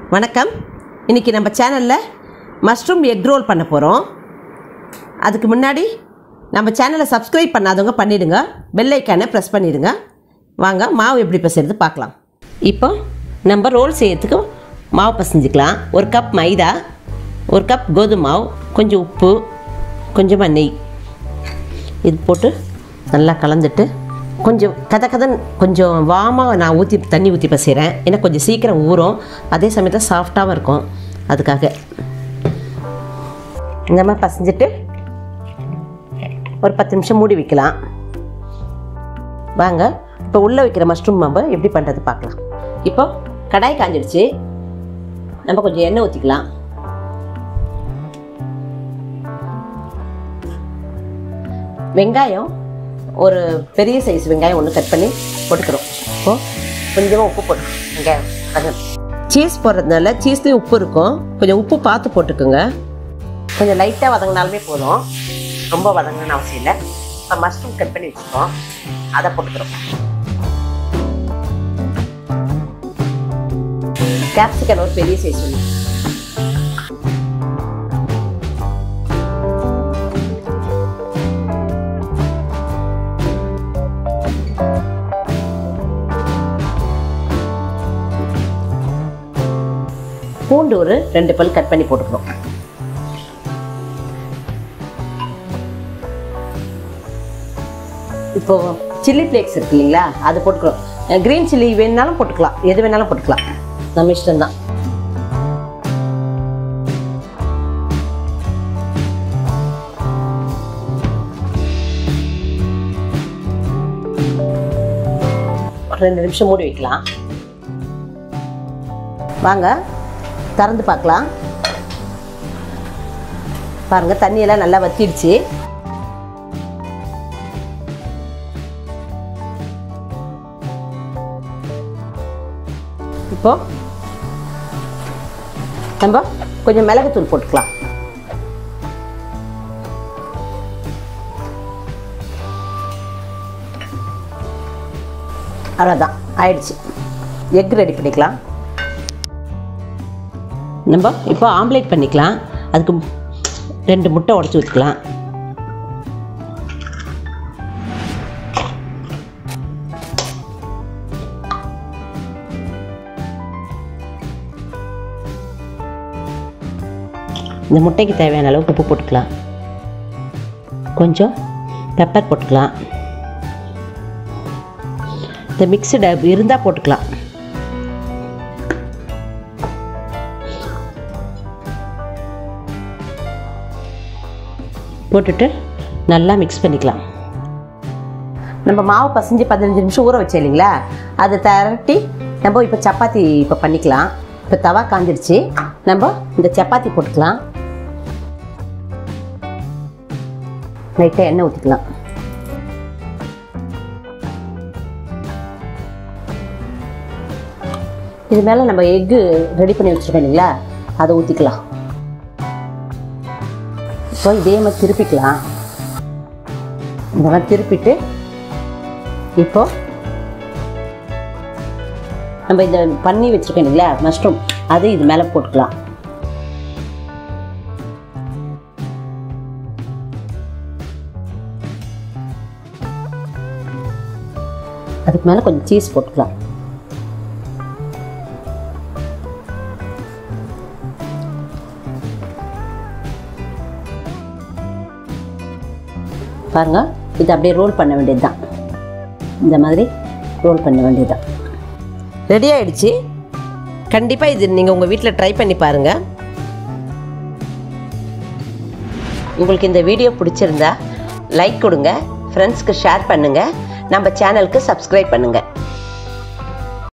வணக்கம் இன்றைக்கி நம்ம சேனலில் மஷ்ரூம் எக் ரோல் பண்ண போகிறோம் அதுக்கு முன்னாடி நம்ம சேனலை சப்ஸ்கிரைப் பண்ணாதவங்க பண்ணிவிடுங்க பெல் ஐக்கானை ப்ரெஸ் பண்ணிவிடுங்க வாங்க மாவு எப்படி பிசைறது பார்க்கலாம் இப்போ நம்ம ரோல் செய்யறதுக்கு மாவு பசைஞ்சிக்கலாம் ஒரு கப் மைதா ஒரு கப் கோதுமை மாவு கொஞ்சம் உப்பு கொஞ்சமாக நெய் இது போட்டு நல்லா கலந்துட்டு கொஞ்சம் கத கதன் கொஞ்சம் வாமாக நான் ஊற்றி தண்ணி ஊற்றி பசைகிறேன் ஏன்னா கொஞ்சம் சீக்கிரம் ஊறும் அதே சமயத்தில் சாஃப்டாகவும் இருக்கும் அதுக்காக இந்த மாதிரி பசைஞ்சிட்டு ஒரு பத்து நிமிஷம் மூடி வைக்கலாம் வாங்க இப்போ உள்ளே வைக்கிற மஷ்ரூம் மாவு எப்படி பண்ணுறது பார்க்கலாம் இப்போ கடாய் காஞ்சிடுச்சு நம்ம கொஞ்சம் எண்ணெய் ஊற்றிக்கலாம் வெங்காயம் ஒரு பெரிய சைஸ் வெங்காயம் ஒன்று கட் பண்ணி போட்டுக்கிறோம் இப்போ கொஞ்சமாக உப்பு போட்டு வெங்காயம் அது சீஸ் போடுறதுனால சீஸ்லேயும் உப்பு இருக்கும் கொஞ்சம் உப்பு பார்த்து போட்டுக்கோங்க கொஞ்சம் லைட்டாக வதங்கினாலுமே போதும் ரொம்ப வதங்கணும்னு அவசியம் இல்லை இப்போ மஷ்ரூம் கட் பண்ணி வச்சுருக்கோம் அதை போட்டுக்கிறோம் கேப்சிகன் ஒரு பெரிய சைஸ் ஒன்று பூண்டு ஒரு ரெண்டு பல் கட் பண்ணி போட்டுக்கணும் இப்போ சில்லி ஃப்ளேக்ஸ் இருக்கு இல்லைங்களா அது போட்டுக்கிறோம் க்ரீன் சில்லி வேணுனாலும் போட்டுக்கலாம் எது வேணாலும் போட்டுக்கலாம் நம்ம இஷ்டம்தான் ஒரு ரெண்டு நிமிஷம் மூடி வைக்கலாம் வாங்க திறந்து பார்க்கலாம் பாருங்க தண்ணியெல்லாம் நல்லா வத்திடுச்சு இப்போ நம்ம கொஞ்சம் மிளகுத்தூள் போட்டுக்கலாம் அவ்வளோதான் ஆயிடுச்சு எக் ரெடி பண்ணிக்கலாம் நம்ம இப்போ ஆம்லேட் பண்ணிக்கலாம் அதுக்கு ரெண்டு முட்டை உடச்சி ஊற்றிக்கலாம் இந்த முட்டைக்கு தேவையான அளவுக்கு உப்பு போட்டுக்கலாம் கொஞ்சம் பெப்பர் போட்டுக்கலாம் இந்த மிக்சடு இருந்தால் போட்டுக்கலாம் போட்டுட்டு நல்லா மிக்ஸ் பண்ணிக்கலாம் நம்ம மாவு பசைஞ்சு பதினஞ்சு நிமிஷம் ஊற வச்சோம் இல்லைங்களா அதை திரட்டி நம்ம இப்போ சப்பாத்தி இப்போ பண்ணிக்கலாம் இப்போ தவா காஞ்சிருச்சு நம்ம இந்த சப்பாத்தி போட்டுக்கலாம் லைட்டாக எண்ணெய் ஊற்றிக்கலாம் இது மேலே நம்ம எக்கு ரெடி பண்ணி வச்சுருக்கோம் இல்லைங்களா அதை ஊற்றிக்கலாம் இப்போ இதே மாதிரி திருப்பிக்கலாம் இந்த மாதிரி திருப்பிட்டு இப்போ நம்ம இதை பண்ணி வச்சுருக்கோம் இல்லைங்களா மஷ்ரூம் அது இது மேலே போட்டுக்கலாம் அதுக்கு மேலே கொஞ்சம் சீஸ் போட்டுக்கலாம் பாருங்க இது அப்படியே ரோல் பண்ண வேண்டியது தான் இந்த மாதிரி ரோல் பண்ண வேண்டியது தான் ரெடி ஆயிடுச்சு கண்டிப்பாக இது நீங்கள் உங்கள் வீட்டில் ட்ரை பண்ணி பாருங்கள் உங்களுக்கு இந்த வீடியோ பிடிச்சிருந்தா லைக் கொடுங்க ஃப்ரெண்ட்ஸ்க்கு ஷேர் பண்ணுங்கள் நம்ம சேனலுக்கு சப்ஸ்கிரைப் பண்ணுங்கள்